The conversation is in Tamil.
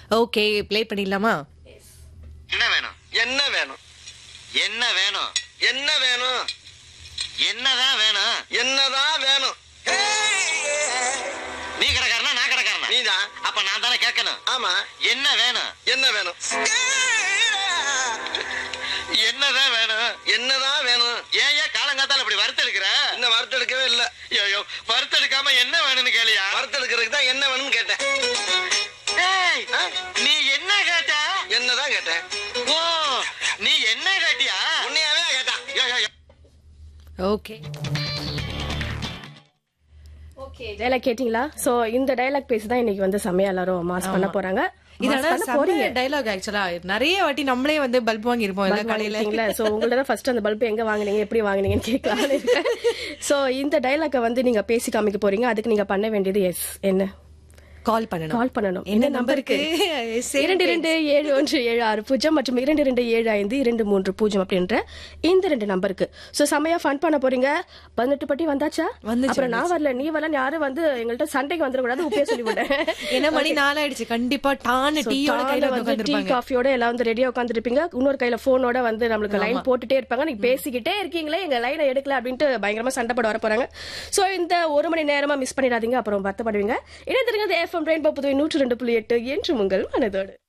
ஓகே ப்ளே பண்ணிடலாமா என்ன வேணும் என்ன வேணும் என்ன வேணும் என்ன வேணும் என்னதான் வேணும் என்னதான் வேணும் நீ கடைக்காரனா நான் கடைக்காரனா நீதான் அப்ப நான் தானே கேட்கணும் ஆமா என்ன வேணும் என்ன வேணும் என்னதான் வேணும் என்னதான் வேணும் ஏன் ஏன் காலங்காத்தால இப்படி வறுத்தெடுக்கிற இன்னும் வறுத்தெடுக்கவே இல்ல ஐயோ வறுத்தெடுக்காம என்ன வேணும்னு கேளியா வறுத்தெடுக்கிறதுக்கு தான் என்ன வேணும்னு கேட்டேன் ஏய், ஆ? நீ என்ன கேட்ட என்னதான் கேட்டேன் ஓ நீ என்ன கேட்டியா உன்னையாவே கேட்டான் யோ, யோ, யோ. ஓகே ஓகே டைலாக் கேட்டிங்களா சோ இந்த டைலாக் பேசி தான் இன்னைக்கு வந்து செம்மையா எல்லாரும் மாஸ் பண்ண போறாங்க இது Mass ஆனா பண்ண போறீங்க டைலாக் ஆக்சுவலா நிறைய வாட்டி நம்மளே வந்து பல்ப் வாங்கி இருப்போம் இல்ல கடையில வாங்கிட்டீங்களா சோ உங்கள்ட்ட தான் ஃபர்ஸ்ட் அந்த பல்ப் எங்க வாங்குனீங்க எப்படி வாங்குனீங்கன்னு கேட்கலாம்னு இருக்கேன் சோ இந்த டைலாக்க வந்து நீங்க பேசி காமிக்க போறீங்க அதுக்கு நீங்க பண்ண வேண்டியது எஸ் என்ன கால் பண்ணணும் கால் பண்ணணும் என்ன என்ன நம்பருக்கு நம்பருக்கு? Same இரண்டு இரண்டு ஏழு ஒன்று ஏழு ஆறு பூஜ்ஜியம் மற்றும் இரண்டு இரண்டு ஏழு ஐந்து இரண்டு மூன்று பூஜ்ஜியம் அப்படின்ற இந்த ரெண்டு நம்பருக்கு சோ செமையா ஃபன் பண்ண போறீங்க பதினெட்டு பட்டி வந்தாச்சா வந்துச்சு, அப்புறம் நான் வரல நீ வரல யாரும் வந்து எங்கள்ட்ட சண்டைக்கு வந்துடக்கூடாது உப்பே சொல்லிவிட்டேன் ஏன்னா மணி நாலாயிடுச்சு கண்டிப்பா டான்னு டீயோட கையில வந்து வந்து டீ உட்காந்துருப்பாங்க காஃபியோட எல்லாம் வந்து ரெடியா உட்காந்துருப்பீங்க இன்னொரு கையில போனோட வந்து நம்மளுக்கு லைன் போட்டுட்டே இருப்பாங்க நீங்க பேசிக்கிட்டே இருக்கீங்களே எங்க லைனை எடுக்கல அப்படின்ட்டு பயங்கரமா சண்டை போட வர போறாங்க சோ இந்த ஒரு மணி நேரமா மிஸ் பண்ணிடாதீங்க அப்புறம் வருத்தப்படுவீங்க இணைந்திருங்க எஃப்எம் ரெயின்போ புதுவை நூற்று ரெண்டு புள்ளி எட்டு என்று உங்கள் மனதோடு